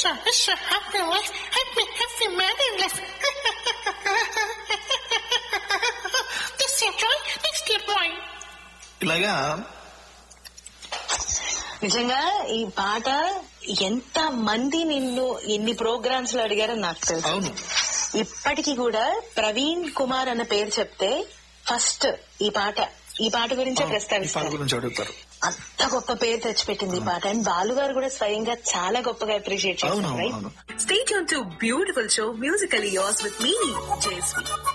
wish I wish I happy life, happy, happy married life. this year joy, next year boy. ఇలాగా నిజంగా ఈ పాట ఎంత మంది నిన్ను ఎన్ని ప్రోగ్రామ్స్ లో అడిగారో నాకు తెలుసు అవును ఇప్పటికీ కూడా ప్రవీణ్ కుమార్ అన్న పేరు చెప్తే ఫస్ట్ ఈ పాట ఈ పాట గురించే ఈ పాట ప్రస్తావిస్తారు గురించి అడుగుతారు అంత గొప్ప పేరు తెచ్చిపెట్టింది ఈ పాట అండ్ బాలు గారు కూడా స్వయంగా చాలా గొప్పగా అప్రిషియేట్ అవును చేస్తారు అవును right Stay tuned to Beautiful Show, musically yours with me, Jayasvi.